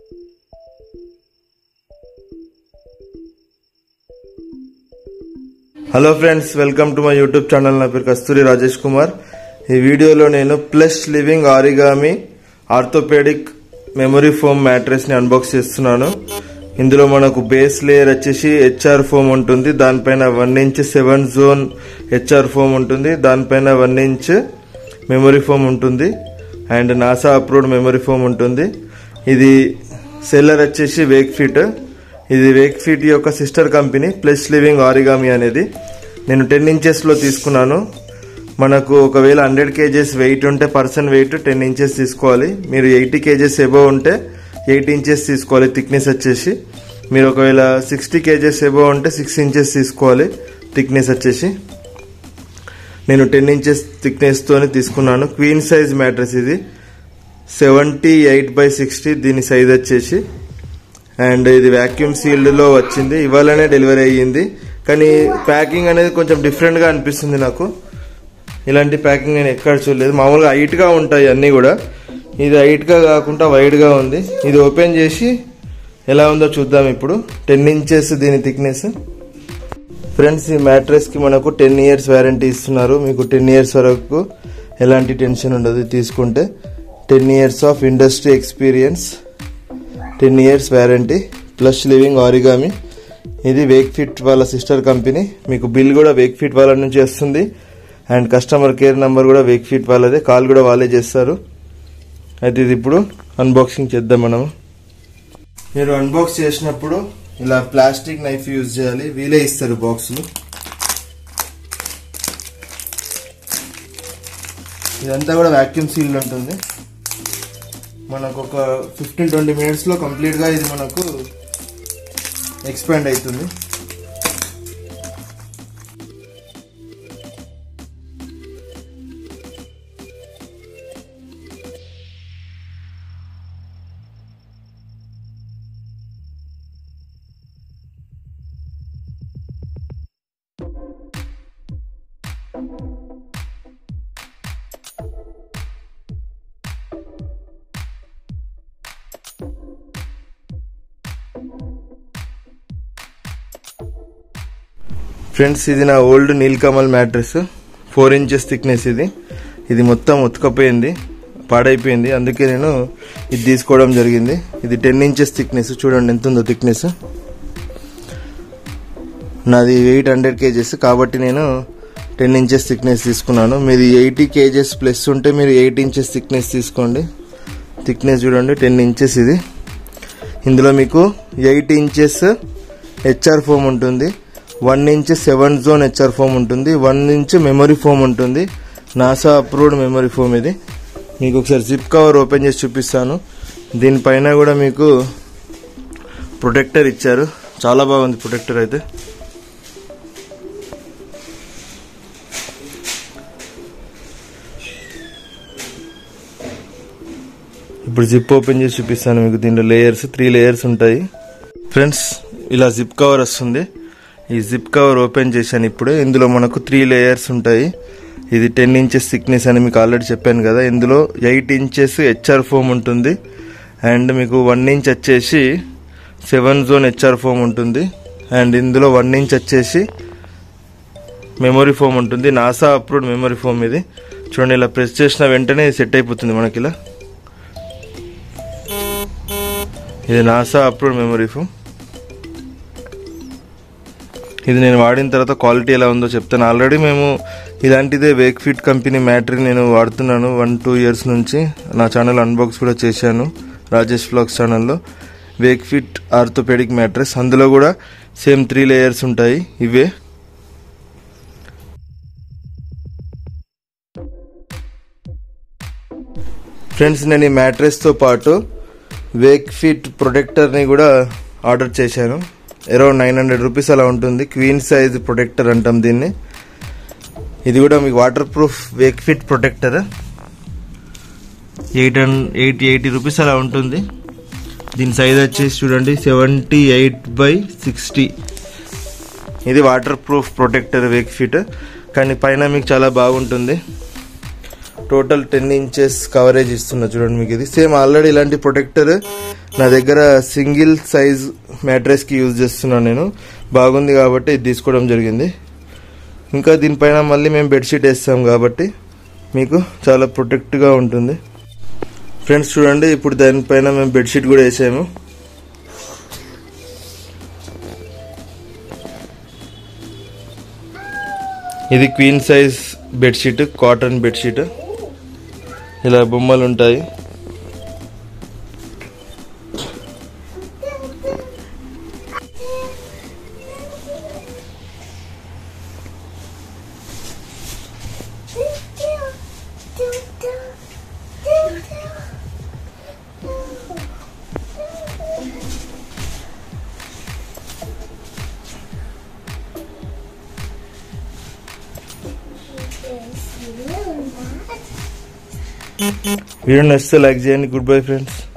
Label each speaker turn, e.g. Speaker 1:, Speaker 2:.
Speaker 1: hello friends welcome to my YouTube channel నా పేరు కస్తూరి రాజేష్ కుమార్ ఈ వీడియోలో నేను plus living origami orthopedic memory foam మ్యాట్రెస్ని అన్బాక్స్ చేస్తున్నాను ఇందులో మనకు బేస్ లేయర్ వచ్చేసి హెచ్ఆర్ ఫోమ్ ఉంటుంది దానిపైన one inch seven zone HR foam ఉంటుంది దానిపైన వన్ ఇంచ్ మెమరీ ఫోమ్ ఉంటుంది and NASA approved memory foam ఉంటుంది ఇది సెల్లర్ వచ్చేసి వేక్ ఫిట్ ఇది వేక్ ఫిట్ యొక్క sister company plus living origami అనేది నేను టెన్ ఇంచెస్లో తీసుకున్నాను మనకు ఒకవేళ హండ్రెడ్ కేజెస్ వెయిట్ ఉంటే పర్సన్ వెయిట్ టెన్ ఇంచెస్ తీసుకోవాలి మీరు ఎయిటీ కేజెస్ ఎబో ఉంటే ఎయిట్ ఇంచెస్ తీసుకోవాలి థిక్నెస్ వచ్చేసి మీరు ఒకవేళ సిక్స్టీ కేజెస్ ఎబో ఉంటే సిక్స్ ఇంచెస్ తీసుకోవాలి థిక్నెస్ వచ్చేసి నేను టెన్ ఇంచెస్ థిక్నెస్తోనే తీసుకున్నాను క్వీన్ సైజ్ మ్యాట్రెస్ ఇది సెవెంటీ ఎయిట్ బై సిక్స్టీ దీని సైజ్ వచ్చేసి అండ్ ఇది వ్యాక్యూమ్ సీల్డ్లో వచ్చింది ఇవాళనే డెలివరీ అయ్యింది కానీ ప్యాకింగ్ అనేది కొంచెం డిఫరెంట్గా అనిపిస్తుంది నాకు ఇలాంటి ప్యాకింగ్ నేను ఎక్కడ చూడలేదు మామూలుగా హైట్గా ఉంటాయి అన్నీ కూడా ఇది హైట్గా కాకుండా వైడ్గా ఉంది ఇది ఓపెన్ చేసి ఎలా ఉందో చూద్దాం ఇప్పుడు టెన్ ఇంచెస్ దీని థిక్నెస్ ఫ్రెండ్స్ ఈ మ్యాట్రెస్కి మనకు టెన్ ఇయర్స్ వ్యారంటీ ఇస్తున్నారు మీకు టెన్ ఇయర్స్ వరకు ఎలాంటి టెన్షన్ ఉండదు తీసుకుంటే ten years of industry experience ten years warranty plus living origami ఇది వేక్ ఫిట్ వాళ్ళ సిస్టర్ కంపెనీ మీకు బిల్ కూడా వేక్ ఫిట్ వాళ్ళ నుంచి వస్తుంది అండ్ కస్టమర్ కేర్ నెంబర్ కూడా వేక్ ఫిట్ వాళ్ళదే కాల్ కూడా వాళ్ళే చేస్తారు అయితే ఇది ఇప్పుడు అన్బాక్సింగ్ చేద్దాం మనం మీరు అన్బాక్స్ చేసినప్పుడు ఇలా ప్లాస్టిక్ నైఫ్ యూజ్ చేయాలి వీలే ఇస్తారు బాక్సులు ఇదంతా కూడా వ్యాక్యూమ్ సీల్ ఉంటుంది మనకు ఒక ఫిఫ్టీన్ ట్వంటీ మినిట్స్లో కంప్లీట్గా ఇది మనకు ఎక్స్పాండ్ అవుతుంది ఫ్రెండ్స్ ఇది నా old Nilkamal mattress four inches thickness ఇది ఇది మొత్తం ఉతకపోయింది పాడైపోయింది అందుకే నేను ఇది తీసుకోవడం జరిగింది ఇది టెన్ ఇంచెస్ థిక్నెస్ చూడండి ఎంత ఉందో థిక్నెస్ నాది ఎయిట్ హండ్రెడ్ కేజెస్ కాబట్టి నేను టెన్ ఇంచెస్ థిక్నెస్ తీసుకున్నాను మీది ఎయిటీ కేజెస్ ప్లస్ ఉంటే మీరు ఎయిట్ ఇంచెస్ థిక్నెస్ తీసుకోండి థిక్నెస్ చూడండి టెన్ ఇంచెస్ ఇది ఇందులో మీకు ఎయిట్ ఇంచెస్ హెచ్ఆర్ ఫోమ్ ఉంటుంది one inch seven zone HR foam ఉంటుంది వన్ ఇంచ్ మెమరీ ఫోమ్ ఉంటుంది నాసా అప్రూవ్డ్ మెమరీ ఫోమ్ ఇది మీకు ఒకసారి జిప్ కవర్ ఓపెన్ చేసి చూపిస్తాను దీనిపైన కూడా మీకు ప్రొటెక్టర్ ఇచ్చారు చాలా బాగుంది ప్రొటెక్టర్ అయితే ఇప్పుడు జిప్ ఓపెన్ చేసి చూపిస్తాను మీకు దీంట్లో లేయర్స్ త్రీ లేయర్స్ ఉంటాయి ఫ్రెండ్స్ ఇలా జిప్ కవర్ వస్తుంది ఈ జిప్ కవర్ ఓపెన్ చేశాను ఇప్పుడు ఇందులో మనకు త్రీ లేయర్స్ ఉంటాయి ఇది టెన్ ఇంచెస్ థిక్నెస్ అని మీకు ఆల్రెడీ చెప్పాను కదా ఇందులో ఎయిట్ ఇంచెస్ హెచ్ఆర్ ఫోమ్ ఉంటుంది అండ్ మీకు వన్ ఇంచ్ వచ్చేసి సెవెన్ జోన్ హెచ్ఆర్ ఫోమ్ ఉంటుంది అండ్ ఇందులో వన్ ఇంచ్ వచ్చేసి మెమరీ ఫోమ్ ఉంటుంది నాసా అప్రూవ్డ్ మెమరీ ఫోమ్ ఇది చూడండి ఇలా ప్రెస్ చేసిన వెంటనే సెట్ అయిపోతుంది మనకి ఇలా ఇది నాసా అప్రూవ్డ్ మెమరీ ఫోమ్ ఇది నేను వాడిన తర్వాత క్వాలిటీ ఎలా ఉందో చెప్తాను ఆల్రెడీ మేము ఇలాంటిదే వేక్ ఫిట్ కంపెనీ మ్యాట్రీ నేను వాడుతున్నాను వన్ టూ ఇయర్స్ నుంచి నా ఛానల్ అన్బాక్స్ కూడా చేశాను రాజేష్ ఫ్లాగ్స్ ఛానల్లో వేక్ ఫిట్ ఆర్థోపెడిక్ మ్యాట్రెస్ అందులో కూడా సేమ్ త్రీ లేయర్స్ ఉంటాయి ఇవే ఫ్రెండ్స్ నేను ఈ మ్యాట్రెస్తో పాటు వేక్ ఫిట్ ప్రొటెక్టర్ని కూడా ఆర్డర్ చేశాను అరౌండ్ నైన్ హండ్రెడ్ రూపీస్ అలా ఉంటుంది క్వీన్ సైజ్ ప్రొటెక్టర్ అంటాం దీన్ని ఇది కూడా మీకు waterproof Wakefit protector eight hundred eighty eighty rupees అలా ఉంటుంది దీని సైజ్ వచ్చేసి చూడండి సెవెంటీ ఎయిట్ బై సిక్స్టీ ఇది waterproof protector Wakefit కానీ పైన మీకు చాలా బాగుంటుంది టోటల్ టెన్ ఇంచెస్ కవరేజ్ ఇస్తున్నా చూడండి మీకు ఇది సేమ్ ఆల్రెడీ ఇలాంటి ప్రొటెక్టర్ నా దగ్గర సింగిల్ సైజ్ మ్యాట్రెస్కి యూజ్ చేస్తున్నాను నేను బాగుంది కాబట్టి ఇది తీసుకోవడం జరిగింది ఇంకా దీనిపైన మళ్ళీ మేము బెడ్షీట్ వేస్తాం కాబట్టి మీకు చాలా ప్రొటెక్ట్గా ఉంటుంది ఫ్రెండ్స్ చూడండి ఇప్పుడు దానిపైన మేము బెడ్షీట్ కూడా వేసాము ఇది queen size bedsheet cotton bedsheet ఇలా బొమ్మలు ఉంటాయి వీడియో నచ్చితే లైక్ చేయండి గుడ్ బై ఫ్రెండ్స్